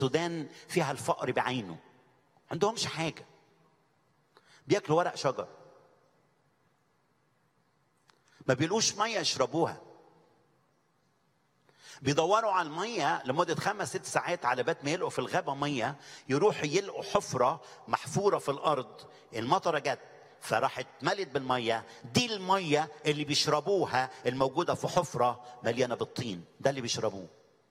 السودان فيها الفقر بعينه عندهمش حاجة بياكلوا ورق شجر ما بيلقوش مية يشربوها بيدوروا على المية لمدة خمس ست ساعات على بات ما يلقوا في الغابة مية يروحوا يلقوا حفرة محفورة في الأرض المطرة جت فراحت ملت بالمية دي المية اللي بيشربوها الموجودة في حفرة مليانة بالطين ده اللي بيشربوه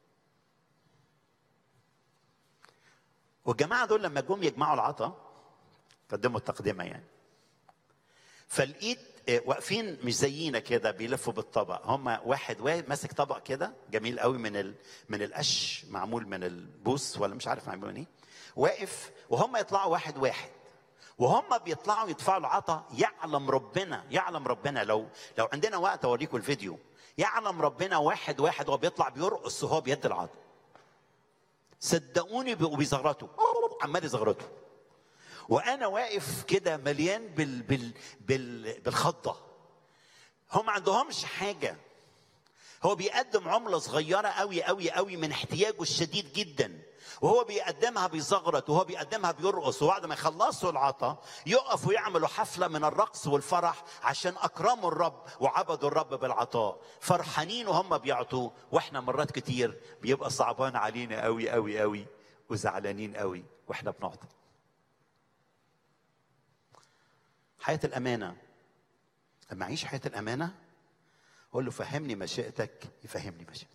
والجماعة دول لما جم يجمعوا العطا قدموا التقدمة يعني فلقيت واقفين مش زينا كده بيلفوا بالطبق هم واحد ماسك طبق كده جميل قوي من ال... من القش معمول من البوس ولا مش عارف معمول من ايه واقف وهم يطلعوا واحد واحد وهم بيطلعوا يدفعوا العطا يعلم ربنا يعلم ربنا لو لو عندنا وقت اوريكم الفيديو يعلم ربنا واحد واحد وهو بيطلع بيرقص وهو بيد العطا صدقوني بيبقوا بيزغرطوا عمال يزغرطوا وانا واقف كده مليان بال بال بال بالخضه هم ما عندهمش حاجه هو بيقدم عمله صغيره قوي قوي قوي من احتياجه الشديد جدا وهو بيقدمها بيزغرط وهو بيقدمها بيرقص وبعد ما يخلصوا العطا يقفوا يعملوا حفله من الرقص والفرح عشان اكرموا الرب وعبدوا الرب بالعطاء فرحانين وهم بيعطوا واحنا مرات كتير بيبقى صعبان علينا قوي قوي قوي وزعلانين قوي واحنا بنعطي حياة الأمانة لما أعيش حياة الأمانة أقول له فهمني مشيئتك يفهمني مشيئتك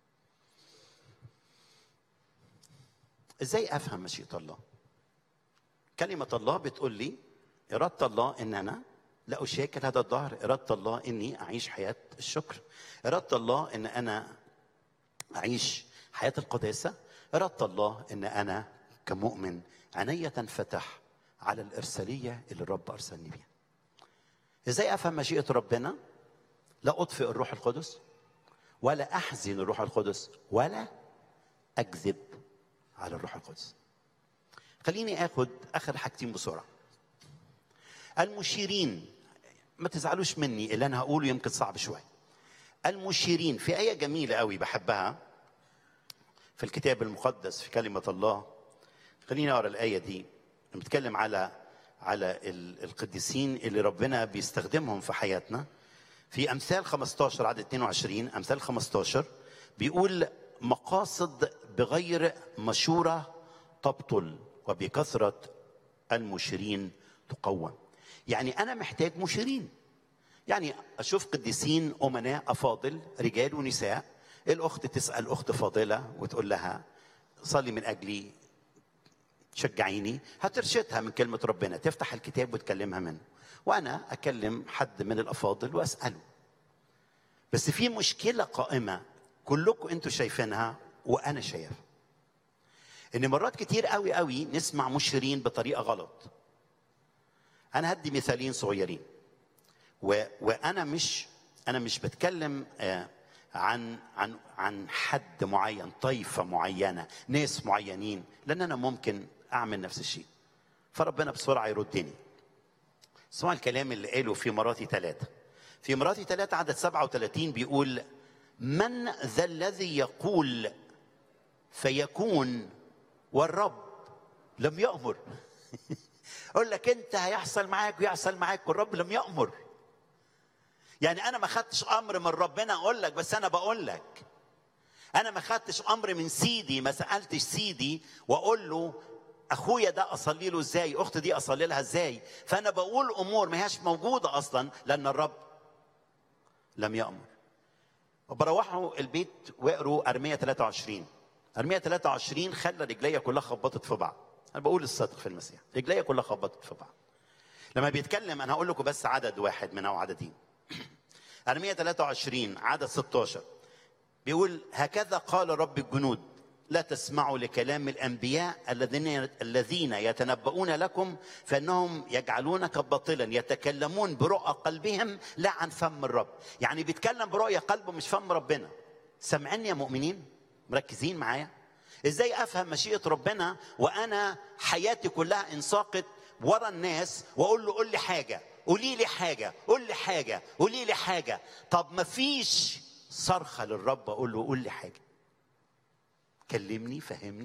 إزاي أفهم مشيئة الله كلمة الله بتقول لي إرادة الله إن أنا لا أشاكل هذا الظهر إرادة الله إني أعيش حياة الشكر إرادة الله إن أنا أعيش حياة القداسة إرادة الله إن أنا كمؤمن عيني تنفتح على الإرسالية اللي الرب أرسلني بيها إزاي أفهم مشيئة ربنا لا أطفئ الروح القدس ولا أحزن الروح القدس ولا أكذب على الروح القدس خليني أخد آخر حاجتين بسرعة المشيرين ما تزعلوش مني اللي أنا هقوله يمكن صعب شوية المشيرين في آية جميلة قوي بحبها في الكتاب المقدس في كلمة الله خليني أقرأ الآية دي بنتكلم على على القديسين اللي ربنا بيستخدمهم في حياتنا في امثال 15 عدد 22 امثال 15 بيقول مقاصد بغير مشوره تبطل وبكثره المشيرين تقوم يعني انا محتاج مشيرين يعني اشوف قديسين امناء افاضل رجال ونساء الاخت تسال اخت فاضله وتقول لها صلي من اجلي تشجعيني هترشدها من كلمة ربنا تفتح الكتاب وتكلمها منه وأنا أكلم حد من الأفاضل وأسأله بس في مشكلة قائمة كلكم أنتوا شايفينها وأنا شايفها إن مرات كتير قوي قوي نسمع مشيرين بطريقة غلط أنا هدي مثالين صغيرين و... وأنا مش أنا مش بتكلم آه عن عن عن حد معين طائفه معينه ناس معينين لان انا ممكن اعمل نفس الشيء فربنا بسرعه يردني اسمعوا الكلام اللي قاله في مراتي ثلاثة في مراتي ثلاثة عدد 37 بيقول من ذا الذي يقول فيكون والرب لم يأمر اقول لك انت هيحصل معاك ويحصل معاك والرب لم يأمر يعني انا ما خدتش امر من ربنا اقول لك بس انا بقول لك انا ما خدتش امر من سيدي ما سالتش سيدي واقول له اخويا ده اصلي له ازاي اختي دي اصلي لها ازاي فانا بقول امور ما هياش موجوده اصلا لان الرب لم يامر وبروحوا البيت واقروا ارميه 23 ارميه 23 خلى رجليا كلها خبطت في بعض انا بقول الصدق في المسيح رجليا كلها خبطت في بعض لما بيتكلم انا هقول لكم بس عدد واحد من او عددين أرمية 23 عدد 16 بيقول هكذا قال رب الجنود لا تسمعوا لكلام الأنبياء الذين الذين يتنبؤون لكم فإنهم يجعلونك باطلا يتكلمون برؤى قلبهم لا عن فم الرب يعني بيتكلم برؤية قلبه مش فم ربنا سامعين يا مؤمنين مركزين معايا ازاي افهم مشيئه ربنا وانا حياتي كلها انساقت ورا الناس واقول له قول لي حاجه قولي لي حاجة قول لي حاجة قولي لي حاجة طب ما فيش صرخة للرب أقول له قول لي حاجة كلمني فهمني